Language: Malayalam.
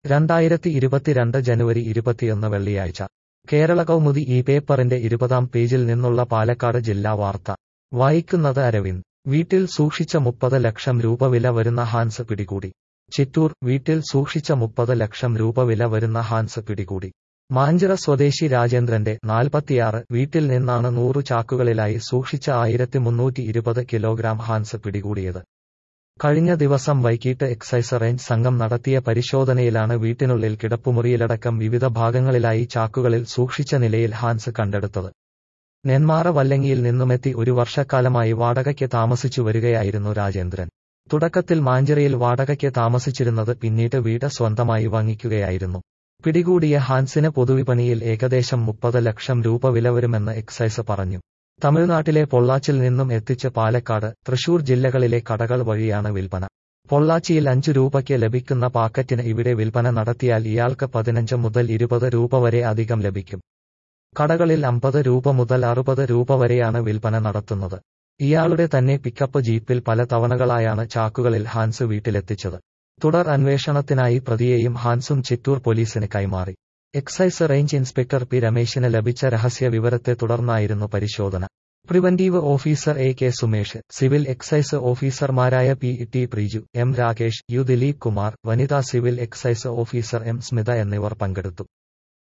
രണ്ടായിരത്തി ഇരുപത്തിരണ്ട് ജനുവരി ഇരുപത്തിയൊന്ന് വെള്ളിയാഴ്ച കേരള കൗമുദി ഈ പേപ്പറിന്റെ ഇരുപതാം പേജിൽ നിന്നുള്ള പാലക്കാട് ജില്ലാ വാർത്ത വായിക്കുന്നത് അരവിന്ദ് വീട്ടിൽ സൂക്ഷിച്ച മുപ്പത് ലക്ഷം രൂപ വില വരുന്ന ഹാൻസ് പിടികൂടി ചിറ്റൂർ വീട്ടിൽ സൂക്ഷിച്ച മുപ്പത് ലക്ഷം രൂപ വില വരുന്ന ഹാൻസ് പിടികൂടി മാഞ്ചിറ സ്വദേശി രാജേന്ദ്രന്റെ നാൽപ്പത്തിയാറ് വീട്ടിൽ നിന്നാണ് നൂറു ചാക്കുകളിലായി സൂക്ഷിച്ച ആയിരത്തി മുന്നൂറ്റി ഇരുപത് കിലോഗ്രാം ഹാൻസ് പിടികൂടിയത് കഴിഞ്ഞ ദിവസം വൈകിട്ട് എക്സൈസ് റേഞ്ച് സംഘം നടത്തിയ പരിശോധനയിലാണ് വീട്ടിനുള്ളിൽ കിടപ്പുമുറിയിലടക്കം വിവിധ ഭാഗങ്ങളിലായി ചാക്കുകളിൽ സൂക്ഷിച്ച നിലയിൽ ഹാൻസ് കണ്ടെടുത്തത് നെന്മാറ വല്ലങ്ങിയിൽ നിന്നുമെത്തി ഒരു വർഷക്കാലമായി വാടകയ്ക്ക് താമസിച്ചു വരികയായിരുന്നു രാജേന്ദ്രൻ തുടക്കത്തിൽ മാഞ്ചിറയിൽ വാടകയ്ക്ക് താമസിച്ചിരുന്നത് പിന്നീട് വീട് സ്വന്തമായി വാങ്ങിക്കുകയായിരുന്നു പിടികൂടിയ ഹാൻസിന് പൊതുവിപണിയിൽ ഏകദേശം മുപ്പത് ലക്ഷം രൂപ വില വരുമെന്ന് എക്സൈസ് പറഞ്ഞു തമിഴ്നാട്ടിലെ പൊള്ളാച്ചിൽ നിന്നും എത്തിച്ച് പാലക്കാട് തൃശൂർ ജില്ലകളിലെ കടകൾ വഴിയാണ് വിൽപ്പന പൊള്ളാച്ചിയിൽ അഞ്ചു രൂപയ്ക്ക് ലഭിക്കുന്ന പാക്കറ്റിന് ഇവിടെ വിൽപ്പന നടത്തിയാൽ ഇയാൾക്ക് പതിനഞ്ച് മുതൽ ഇരുപത് രൂപ വരെ അധികം ലഭിക്കും കടകളിൽ അമ്പത് രൂപ മുതൽ അറുപത് രൂപ വരെയാണ് വിൽപ്പന നടത്തുന്നത് ഇയാളുടെ തന്നെ പിക്കപ്പ് ജീപ്പിൽ പല തവണകളായാണ് ചാക്കുകളിൽ ഹാൻസ് വീട്ടിലെത്തിച്ചത് തുടർ അന്വേഷണത്തിനായി പ്രതിയെയും ഹാൻസും ചിറ്റൂർ പോലീസിന് കൈമാറി എക്സൈസ് റേഞ്ച് ഇൻസ്പെക്ടർ പി രമേശിന് ലഭിച്ച രഹസ്യ വിവരത്തെ തുടർന്നായിരുന്നു പരിശോധന preventive officer A K Sumesh civil excise ഓഫീസർമാരായ P T Preeju M Rakesh U Dileep Kumar വനിതാ civil excise officer M Smitha എന്നിവർ പങ്കെടുത്തു